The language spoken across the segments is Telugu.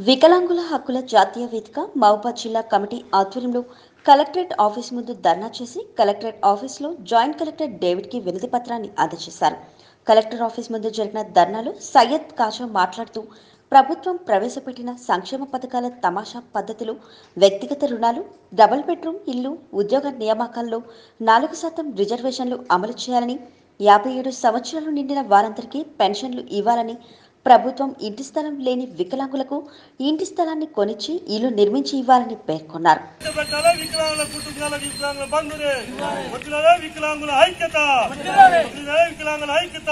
వికలాంగుల హక్కుల జాతీయ వేదిక మహబూబాద్ జిల్లా కమిటీ ఆధ్వర్యంలో కలెక్టరేట్ ఆఫీస్ ముందు ధర్నా చేసి కలెక్టరేట్ ఆఫీసులో జాయింట్ కలెక్టర్ డేవిడ్కి వినతి పత్రాన్ని అందజేశారు కలెక్టర్ ఆఫీస్ ముందు జరిగిన ధర్నాలో సయ్యద్ కాజా మాట్లాడుతూ ప్రభుత్వం ప్రవేశపెట్టిన సంక్షేమ పథకాల తమాషా పద్ధతులు వ్యక్తిగత రుణాలు డబుల్ బెడ్రూమ్ ఇల్లు ఉద్యోగ నియామకాల్లో నాలుగు శాతం రిజర్వేషన్లు అమలు చేయాలని యాభై ఏడు సంవత్సరాలు నిండిన వారందరికీ పెన్షన్లు ఇవ్వాలని ప్రభుత్వం ఇంటి స్థలం లేని వికలాంగులకు ఇంటి స్థలాన్ని కొనిచ్చి ఇల్లు నిర్మించి ఇవ్వాలని పేర్కొన్నారు పెట్టాలే వికలాంగుల కుటుంబాల వికలాంగుల బంధురే వచ్చినదే వికలాంగుల ఐక్యత వచ్చినదే వికలాంగుల ఐక్యత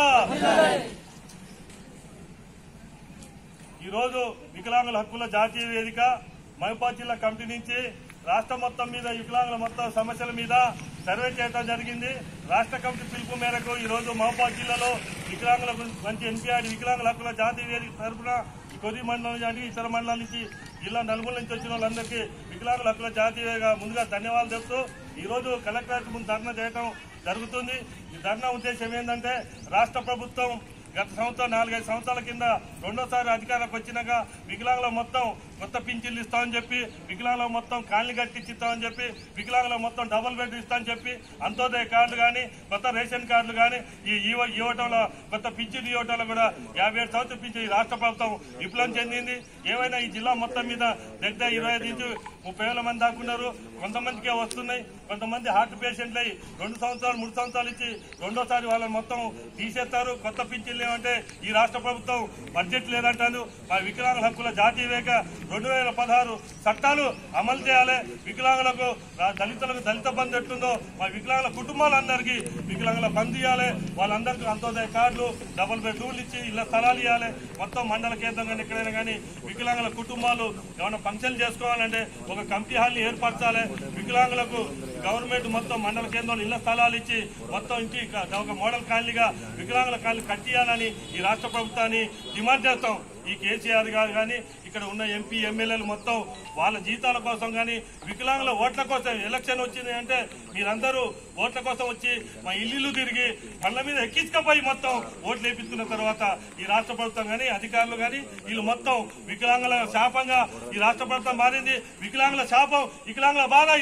ఈరోజు వికలాంగుల హక్కుల జాతీయ వేదిక మహిపాల్ జిల్లా కమిటీ నుంచి రాష్ట్రం మొత్తం మీద వికలాంగుల మొత్తం సమస్యల మీద సర్వే చేయడం జరిగింది రాష్ట్ర కమిటీ పిలుపు మేరకు ఈ రోజు మహబాద్ జిల్లాలో వికలాంగుల గురించి మంచి ఎన్టీఆర్ వికలాంగుల హక్కుల జాతీయ వేదిక తరఫున ఈ కొద్ది మండలం కానీ ఇతర మండలాల నుంచి జిల్లా నలుగురు నుంచి వచ్చిన వాళ్ళందరికీ వికలాంగుల హక్కుల జాతీయ ముందుగా ధన్యవాదాలు చెప్తూ ఈ రోజు కలెక్టరేట్ ముందు ధర్నా చేయడం జరుగుతుంది ఈ ధర్నా ఉద్దేశం ఏంటంటే రాష్ట్ర ప్రభుత్వం గత సంవత్సరం నాలుగైదు సంవత్సరాల కింద రెండోసారి అధికారంలోకి వచ్చినాక వికలాంగుల మొత్తం కొత్త పింఛన్లు ఇస్తామని చెప్పి వికలాంగుల మొత్తం కాలనీ కట్టించి ఇస్తామని చెప్పి వికలాంగుల మొత్తం డబుల్ బెడ్ ఇస్తామని చెప్పి అంత్యోదయ కార్డులు కానీ కొత్త రేషన్ కార్డులు కానీ ఈ ఇవ- ఇవ్వటంలో కొత్త పింఛన్ ఇవ్వటంలో కూడా యాభై ఏడు సంవత్సరం పింఛన్ ఈ రాష్ట్ర ప్రభుత్వం విప్లవం చెందింది ఏమైనా ఈ జిల్లా మొత్తం మీద దగ్గర ఇరవై ఐదు నుంచి ముప్పై వేల మంది దాకున్నారు కొంతమందికే వస్తున్నాయి కొంతమంది హార్ట్ పేషెంట్లు అయ్యి రెండు సంవత్సరాలు మూడు సంవత్సరాలు ఇచ్చి రెండోసారి వాళ్ళని మొత్తం తీసేస్తారు కొత్త పింఛన్లు ఏమంటే ఈ రాష్ట్ర ప్రభుత్వం బడ్జెట్ లేదంటారు మా వికలాంగుల హక్కుల జాతీయ వేగ రెండు వేల పదహారు చట్టాలు అమలు చేయాలి వికలాంగులకు రా- దళితులకు దళిత బంధు ఎట్లుందో మా వికలాంగుల కుటుంబాలందరికీ వికలాంగుల బంధు ఇవ్వాలి వాళ్ళందరికీ అంత్యోదయ కార్డులు డబుల్ బెడ్రూమ్లు ఇచ్చి ఇళ్ల స్థలాలు ఇవ్వాలి మొత్తం మండల కేంద్రం కానీ ఎక్కడైనా కానీ వికలాంగుల కుటుంబాలు ఏమైనా ఫంక్షన్ చేసుకోవాలంటే ఒక కమిటీ హాల్ని ఏర్పరచాలి వికలాంగులకు గవర్నమెంట్ మొత్తం మండల కేంద్రంలో ఇళ్ల స్థలాలు ఇచ్చి మొత్తం ఇంటి క- ఒక మోడల్ కాలనీగా వికలాంగుల కాలనీ కట్టియాలని ఈ రాష్ట్ర ప్రభుత్వాన్ని డిమాండ్ చేస్తాం ఈ కేసీఆర్ గారు కానీ ఇక్కడ ఉన్న ఎంపీ ఎమ్మెల్యేలు మొత్తం వాళ్ళ జీతాల కోసం కానీ వికలాంగుల ఓట్ల కోసం ఎలక్షన్ వచ్చింది అంటే మీరందరూ ఓట్ల కోసం వచ్చి మా ఇల్లు తిరిగి పళ్ళ మీద ఎక్కించుకపోయి మొత్తం ఓట్లు వేపిస్తున్న తర్వాత ఈ రాష్ట్ర ప్రభుత్వం కానీ అధికారులు కానీ వీళ్ళు మొత్తం వికలాంగుల శాపంగా ఈ రాష్ట్ర ప్రభుత్వం మారింది వికలాంగుల శాపం వికలాంగుల బాధ